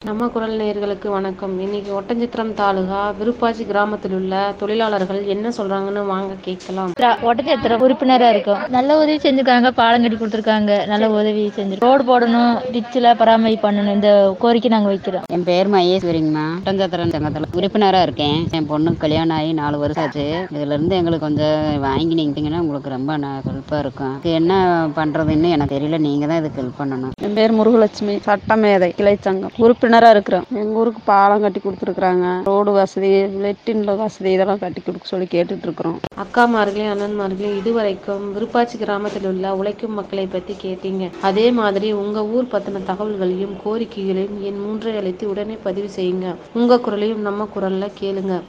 நம்ம குரல் நேயர்களுக்கு வணக்கம் இன்னைக்கு ஒட்டஞ்சத்திரம் தாலுகா விருப்பாச்சி கிராமத்தில் உள்ள தொழிலாளர்கள் என்ன சொல்றாங்கன்னு வாங்க கேட்கலாம் ஒட்டச்சத்திரம் உறுப்பினரா இருக்கும் நல்ல உதவி செஞ்சிருக்காங்க பாலம் கட்டி கொடுத்துருக்காங்க நல்ல உதவி செஞ்சு ரோடு போடணும் டிச்சில் பராமரிப்பு பண்ணணும் இந்த கோரிக்கை நாங்கள் வைக்கிறோம் என் பேர் மகேஸ்வரிங்கம்மா ஒட்டஞ்சத்திரம் சங்கத்தில் உறுப்பினராக இருக்கேன் என் பொண்ணுக்கு கல்யாணம் ஆகி நாலு வருஷம் ஆச்சு இதுல இருந்து எங்களுக்கு கொஞ்சம் வாங்கி நீங்கிட்டீங்கன்னா உங்களுக்கு ரொம்ப ஹெல்ப்பாக இருக்கும் இதுக்கு என்ன பண்ணுறதுன்னு எனக்கு தெரியல நீங்கள் தான் இதுக்கு ஹெல்ப் பண்ணணும் என் பேர் முருகலட்சுமி சட்டமேதை கிளை சங்கம் உறுப்பினராக இருக்கிறோம் எங்கள் ஊருக்கு பாலம் கட்டி கொடுத்துருக்குறாங்க ரோடு வசதி லெட்டின்ல வசதி இதெல்லாம் கட்டி கொடுக்க சொல்லி கேட்டுட்டு இருக்கிறோம் அக்காமார்களே அண்ணன்மார்களே இதுவரைக்கும் விருப்பாச்சி கிராமத்தில் உள்ள உழைக்கும் மக்களை பத்தி கேட்டீங்க அதே மாதிரி உங்க ஊர் பத்தின தகவல்களையும் கோரிக்கைகளையும் என் மூன்றை அழைத்து உடனே பதிவு செய்யுங்க உங்க குரலையும் நம்ம குரல்ல கேளுங்க